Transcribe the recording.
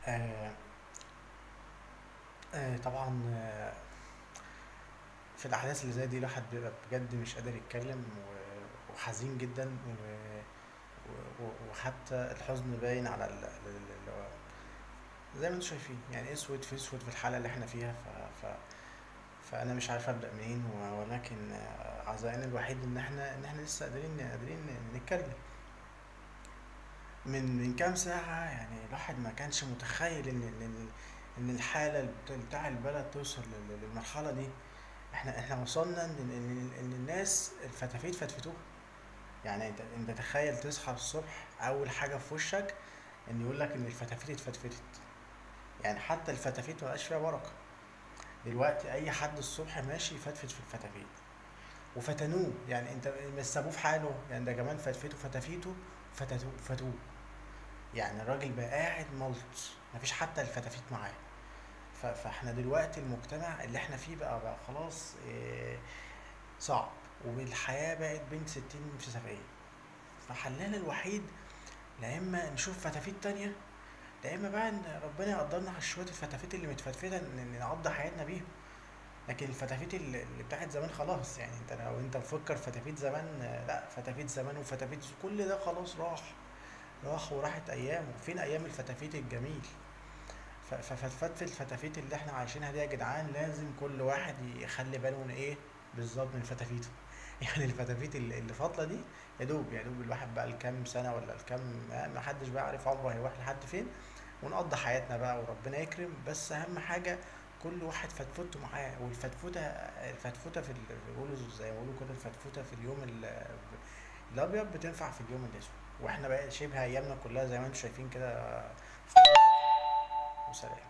آه آه طبعا آه في الأحداث اللي زي دي الواحد بيبقى بجد مش قادر يتكلم و- وحزين جدا و- و- وحتى الحزن باين على ال... ال- ال- ال- زي ما انتم شايفين يعني اسود في اسود في الحالة اللي احنا فيها ف... ف... فأنا مش عارف أبدأ منين و- ولكن آه، عزائنا الوحيد إن احنا إن احنا لسه قادرين قادرين نتكلم من من كام ساعة يعني الواحد ما كانش متخيل إن إن إن الحالة بت- بتاع البلد توصل لل- للمرحلة دي احنا احنا وصلنا إن إن إن الناس الفتافيت فتفتوها يعني انت انت تخيل تصحى الصبح أول حاجة في وشك إن يقول لك إن الفتافيت اتفتفتت يعني حتى الفتافيت مبقاش فيها بركة دلوقتي أي حد الصبح ماشي يفتفت في الفتافيت وفتنوه يعني انت مش سابوه في حاله يعني ده كمان فتفته فتافيته فتتوه فتوه يعني الراجل بقى قاعد ملط مفيش حتى الفتافيت معاه ف- فاحنا دلوقتي المجتمع اللي احنا فيه بقى بقى خلاص إيه، صعب والحياة بقت بين ستين في سبعين فحلنا الوحيد لا اما نشوف فتافيت تانية لا اما بقى ان ربنا يقدرنا على شوية الفتافيت اللي متفتفتة ان نقضي حياتنا بيهم لكن الفتافيت اللي اللي بتاعت زمان خلاص يعني انت لو انت مفكر فتافيت زمان آه، لا فتافيت زمان وفتافيت كل ده خلاص راح راح وراحت ايامه فين ايام الفتافيت الجميل ف- ففتفت الفتافيت اللي احنا عايشينها دي يا جدعان لازم كل واحد يخلي باله من ايه بالظبط من فتافيته يعني الفتافيت اللي اللي فاضله دي يا دوب يا دوب الواحد بقى الكام سنه ولا الكام ما حدش بقى عارف عمره هيروح لحد فين ونقضي حياتنا بقى وربنا يكرم بس اهم حاجه كل واحد فتفوته معاه والفتفوته الفتفوته في ال- بيقولوا زي ما بيقولوا كده الفتفوته في اليوم ال- الابيض بتنفع في اليوم الاسود واحنا بقى شبه ايامنا كلها زي ما انتم شايفين كده وسلام